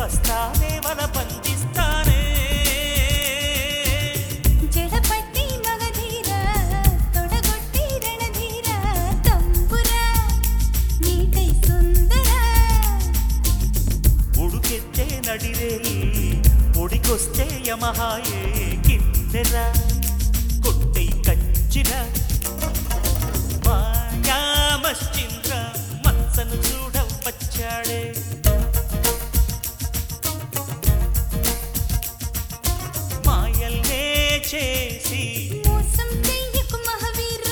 వస్తానే వల బంధిస్తానే జడపట్టి మగధీర తొడగొట్టి రణధీర తంబుర నీకై సుందర ఉడుకెత్తే నడిరేయి ఒడికొస్తే యమహాయే కిన్నెర కొట్టై కంచిన మాయామశ్చింద్ర మత్సను చూడ వచ్చాడే మాయల్నే చేసి మోసం చెయ్యకు మహావీర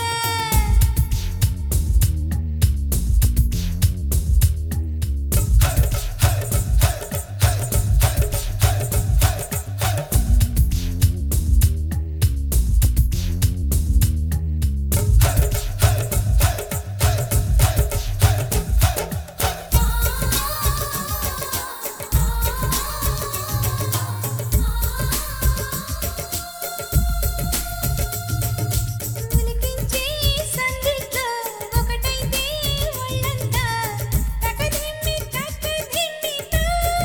ఉలికించే సందిట్లో ఒకటైతే ఒళ్ళంతా తకదిమ్మి తకదిమ్మితో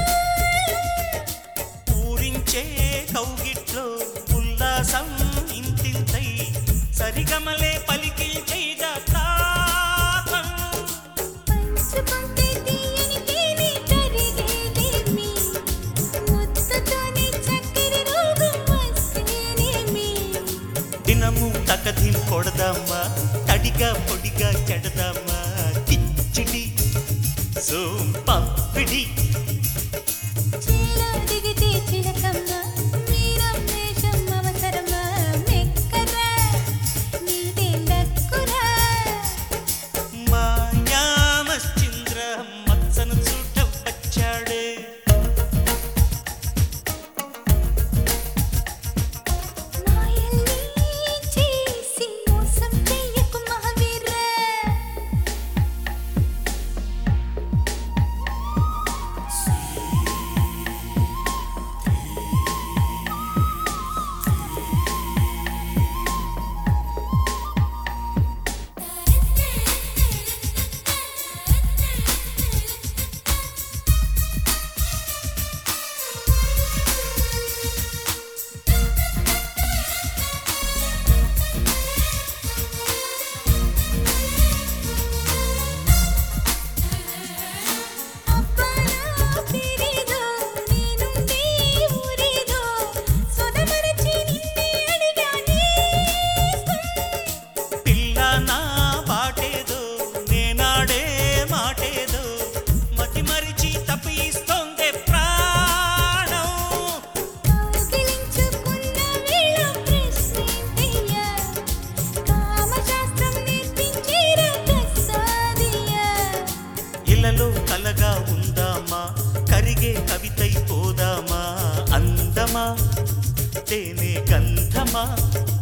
పూరించే కౌగిట్లో ఉల్లాసం ఇంతింతై సరిగమలే పలికిల్చై జాతాపం పంచుకుంటే తీయని తేనె కరిగేదేమి ముద్దతోనే చక్కెర రోగం వస్తేనేమి దినము తకధిం కొడదామా తడిగా పొడిగా చెడదామా కిచ్చిడి సోం పంపిడి చీల దిగితే చిలకమ్మ మీరం వేషం అవసరమా మెక్కరా నీదే లక్కురా మాయామశ్చింద్ర మత్సను చూట వచ్చాడే మాయల్ని చేసి మోసం చెయ్యకు మహావీర అబ్బనా పేరేదో నేనుండే ఊరేదో సొదమరచి నిన్నే అడిగానే పిల్ల నా బాటేదో నేనాడే మాటేదో మతి మరిచి తప్పిస్తోందే ప్రాణం కౌగిలించుకున్న వేళ ప్రశ్నేంటయ్యా కామశాస్త్రం నేర్పించేరా కసాదియా ఇలలో కలగా ఉందామా కరిగే కవితై పోదామా అందమా తేనె గంధమా